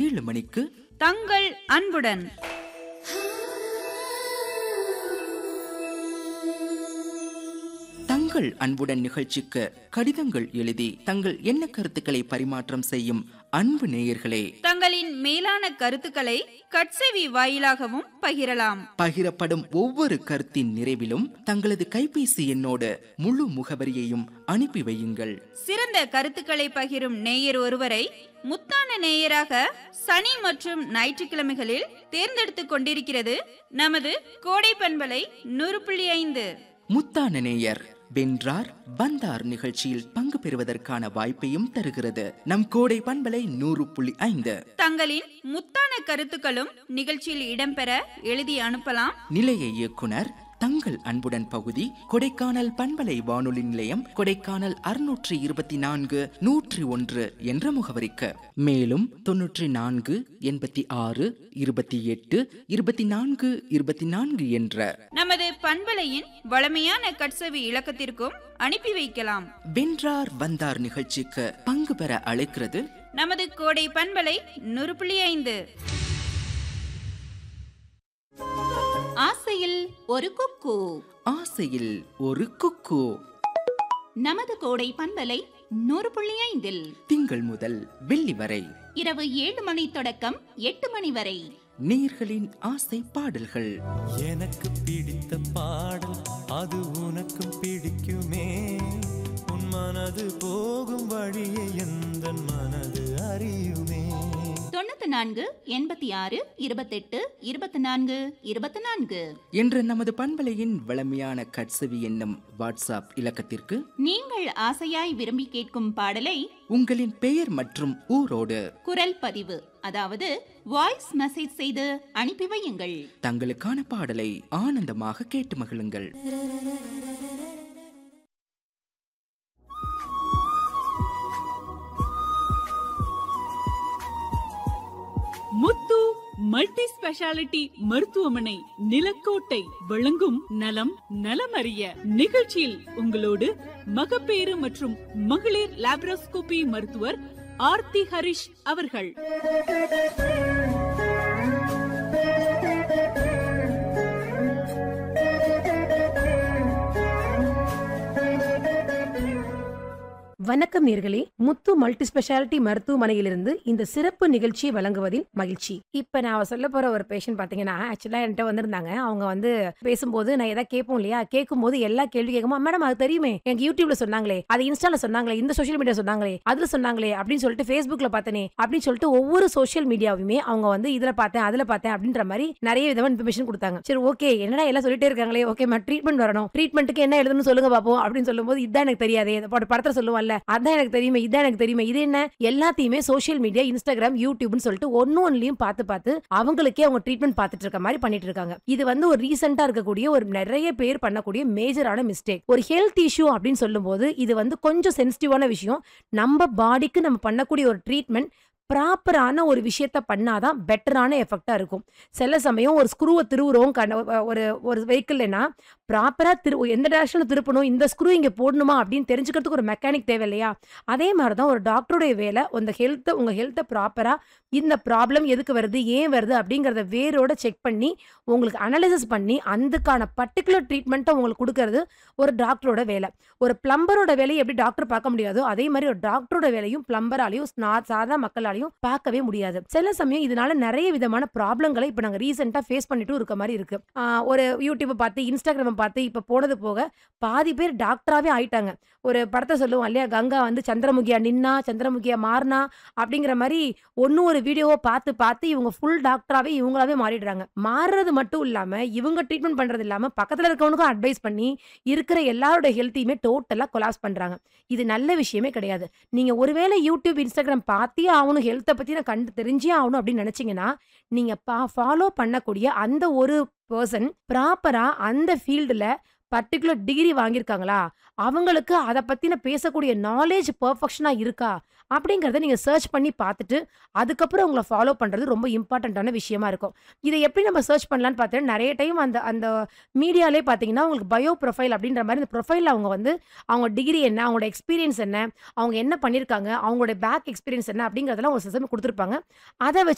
ஏழு மணிக்கு தங்கள் அன்புடன் தங்கள் அன்புடன் நிகழ்ச்சிக்கு கடிதங்கள் எழுதி தங்கள் எண்ண கருத்துக்களை பரிமாற்றம் செய்யும் அன்பு நேயர்களே தங்களின் மேலான கருத்துக்களை கட்செவி வாயிலாகவும் பகிரலாம் பகிரப்படும் ஒவ்வொரு கருத்தின் நிறைவிலும் தங்களது கைபேசி எண்ணோடு முழு முகவரியையும் அனுப்பி வையுங்கள் சிறந்த கருத்துக்களை பகிரும் நேயர் ஒருவரை முத்தான நேயராக சனி மற்றும் ஞாயிற்றுக்கிழமைகளில் தேர்ந்தெடுத்துக் கொண்டிருக்கிறது நமது கோடை பண்பலை நூறு புள்ளி ஐந்து முத்தான நேயர் வென்றார் வந்தார் நிகழ்ச்சியில் பங்கு பெறுவதற்கான வாய்ப்பையும் தருகிறது நம் கோடை பண்பலை நூறு புள்ளி ஐந்து தங்களின் முத்தான கருத்துக்களும் நிகழ்ச்சியில் இடம்பெற எழுதி அனுப்பலாம் நிலைய இயக்குனர் தங்கள் அன்புடன் பகுதி கொடைக்கானல் பண்பலை வானொலி நிலையம் கொடைக்கானல் அறுநூற்றி இருபத்தி நான்கு நூற்றி ஒன்று என்ற முகவரிக்கு மேலும் தொன்னூற்றி நான்கு எண்பத்தி ஆறு இருபத்தி எட்டு இருபத்தி நான்கு இருபத்தி நான்கு என்ற நமது பண்பலையின் வளமையான கட்செவி இலக்கத்திற்கும் அனுப்பி வைக்கலாம் வென்றார் வந்தார் நிகழ்ச்சிக்கு பங்கு பெற அழைக்கிறது நமது கோடை பண்பலை நூறு புள்ளி ஐந்து ஆசையில் ஒரு குக்கு ஆசையில் ஒரு குக்கு நமது கோடை பண்பலை நூறு புள்ளி ஐந்தில் திங்கள் முதல் வெள்ளி வரை இரவு ஏழு மணி தொடக்கம் எட்டு மணி வரை நேர்களின் ஆசை பாடல்கள் எனக்கு பிடித்த பாடல் அது உனக்கும் பிடிக்குமே உன் மனது போகும் வழியை எந்த மனது அறியுமே தொண்ணூத்தி நான்கு எண்பத்தி ஆறு இருபத்தெட்டு இருபத்தி நான்கு இருபத்தி நான்கு என்ற நமது பண்பலையின் வளமையான கட்சவி என்னும் வாட்ஸ்அப் இலக்கத்திற்கு நீங்கள் ஆசையாய் விரும்பி கேட்கும் பாடலை உங்களின் பெயர் மற்றும் ஊரோடு குரல் பதிவு அதாவது வாய்ஸ் மெசேஜ் செய்து அனுப்பி வையுங்கள் தங்களுக்கான பாடலை ஆனந்தமாக கேட்டு மகிழுங்கள் முத்து மல்டி ஸ்பெஷாலிட்டி மருத்துவமனை நிலக்கோட்டை வழங்கும் நலம் நலமறிய நிகழ்ச்சியில் உங்களோடு மகப்பேறு மற்றும் மகளிர் லாப்ரோஸ்கோபி மருத்துவர் ஆர்த்தி ஹரிஷ் அவர்கள் வணக்கம் நேர்களே முத்து மல்டி ஸ்பெஷாலிட்டி மருத்துவமனையிலிருந்து இந்த சிறப்பு நிகழ்ச்சியை வழங்குவதில் மகிழ்ச்சி இப்ப நான் சொல்ல போற ஒரு பேஷண்ட் பாத்தீங்கன்னா ஆக்சுவலா என்கிட்ட வந்திருந்தாங்க அவங்க வந்து பேசும்போது நான் எதாவது கேட்போம் இல்லையா கேட்கும்போது எல்லா கேள்வி கேட்குமா மேடம் அது தெரியுமே எனக்கு யூடியூப்ல சொன்னாங்களே அது இன்ஸ்டால சொன்னாங்களே இந்த சோஷியல் மீடியா சொன்னாங்களே அதுல சொன்னாங்களே அப்படின்னு சொல்லிட்டு ஃபேஸ்புக்ல பார்த்தனே அப்படின்னு சொல்லிட்டு ஒவ்வொரு சோஷியல் மீடியாவுமே அவங்க வந்து இதுல பார்த்தேன் அதுல பார்த்தேன் அப்படின்ற மாதிரி நிறைய விதமான இன்ஃபர்மேஷன் கொடுத்தாங்க சரி ஓகே என்னடா எல்லாம் சொல்லிட்டே இருக்காங்களே ஓகே ட்ரீட்மெண்ட் வரணும் ட்ரீட்மெண்ட்டுக்கு என்ன எழுதணும்னு சொல்லுங்க பாப்போம் அப்படின்னு சொல்லும்போது இதான் எனக்கு தெரியாதே இந்த பட- படத்துல சொல்லுவான்ல அதான் எனக்கு தெரியுமே இதான் எனக்கு தெரியுமே இது என்ன எல்லாத்தையுமே சோஷியல் மீடியா இன்ஸ்டாகிராம் யூடியூப்னு சொல்லிட்டு ஒன்னு ஒன்லயும் பார்த்து பார்த்து அவங்களுக்கே அவங்க ட்ரீட்மெண்ட் பார்த்துட்டு இருக்க மாதிரி பண்ணிட்டு இருக்காங்க இது வந்து ஒரு ரீசெண்டா இருக்கக்கூடிய ஒரு நிறைய பேர் பண்ணக்கூடிய மேஜரான மிஸ்டேக் ஒரு ஹெல்த் இஷ்யூ அப்படின்னு சொல்லும்போது இது வந்து கொஞ்சம் சென்சிட்டிவான விஷயம் நம்ம பாடிக்கு நம்ம பண்ணக்கூடிய ஒரு ட்ரீட்மெண்ட் ப்ராப்பரான ஒரு விஷயத்த பண்ணாதான் பெட்டரான எஃபெக்டா இருக்கும் சில சமயம் ஒரு ஸ்க்ரூவை திருவுறோம் கண்ண- ஒரு ஒரு வெஹிக்கிள்னா ப்ராப்பரா திரு எந்த டேரக்ஷன்ல திருப்பணும் இந்த ஸ்க்ரூ இங்க போடணுமா அப்படின்னு தெரிஞ்சுக்கிறதுக்கு ஒரு மெக்கானிக் தேவை இல்லையா அதே மாதிரி தான் ஒரு டாக்டருடைய வேலை உங்க ஹெல்த்தை உங்க ஹெல்த்தை ப்ராப்பரா இந்த ப்ராப்ளம் எதுக்கு வருது ஏன் வருது அப்படிங்கறத வேரோட செக் பண்ணி உங்களுக்கு அனலைசிஸ் பண்ணி அதுக்கான பர்டிகுலர் ட்ரீட்மெண்ட்டை உங்களுக்கு கொடுக்கறது ஒரு டாக்டரோட வேலை ஒரு பிளம்பரோட வேலையை எப்படி டாக்டர் பார்க்க முடியாதோ அதே மாதிரி ஒரு டாக்டரோட வேலையும் பிளம்பராலையும் சாதா மக்களாலையும் பார்க்கவே முடியாது சில சமயம் இதனால நிறைய விதமான ப்ராப்ளங்களை இப்போ நாங்கள் ரீசெண்டாக ஃபேஸ் பண்ணிட்டும் இருக்க மாதிரி இருக்கு ஆஹ் ஒரு யூடியூப்பை பார்த்து இன்ஸ்டாகிராமை பார்த்து இப்போ போனது போக பாதி பேர் டாக்டராகவே ஆயிட்டாங்க ஒரு படத்தை சொல்லுவோம் இல்லையா கங்கா வந்து சந்திரமுகியா நின்னா சந்திரமுகியா மாறினா அப்படிங்கிற மாதிரி ஒன்றும் ஒரு வீடியோவை பார்த்து பார்த்து இவங்க ஃபுல் டாக்டராகவே இவங்களாவே மாறிடுறாங்க மாறுறது மட்டும் இல்லாமல் இவங்க ட்ரீட்மெண்ட் பண்ணுறது இல்லாமல் பக்கத்தில் இருக்கவனுக்கும் அட்வைஸ் பண்ணி இருக்கிற எல்லாரோட ஹெல்த்தையுமே டோட்டலாக கொலாப்ஸ் பண்ணுறாங்க இது நல்ல விஷயமே கிடையாது நீங்கள் ஒருவேளை யூடியூப் இன்ஸ்டாகிராம் பார்த்தே ஆகணும் ஹெல்த்தை பற்றி நான் கண்டு தெரிஞ்சே ஆகணும் அப்படின்னு நினச்சிங்கன்னா நீங்கள் பா ஃபாலோ பண்ணக்கூடிய அந்த ஒரு பர்சன் ப்ராப்பராக அந்த ஃபீல்டில் பர்டிகுலர் டிகிரி வாங்கியிருக்காங்களா அவங்களுக்கு அதை பற்றின பேசக்கூடிய நாலேஜ் பர்ஃபெக்ஷனாக இருக்கா அப்படிங்கிறத நீங்கள் சர்ச் பண்ணி பார்த்துட்டு அதுக்கப்புறம் உங்களை ஃபாலோ பண்ணுறது ரொம்ப இம்பார்ட்டண்ட்டான விஷயமா இருக்கும் இதை எப்படி நம்ம சர்ச் பண்ணலான்னு பார்த்தீங்கன்னா நிறைய டைம் அந்த அந்த மீடியாலே பார்த்தீங்கன்னா உங்களுக்கு பயோ ப்ரொஃபைல் அப்படின்ற மாதிரி இந்த ப்ரொஃபைலில் அவங்க வந்து அவங்க டிகிரி என்ன அவங்களோட எக்ஸ்பீரியன்ஸ் என்ன அவங்க என்ன பண்ணியிருக்காங்க அவங்களோட பேக் எக்ஸ்பீரியன்ஸ் என்ன அப்படிங்கிறதெல்லாம் ஒரு சிஸ்டம் கொடுத்துருப்பாங்க அதை வச்சு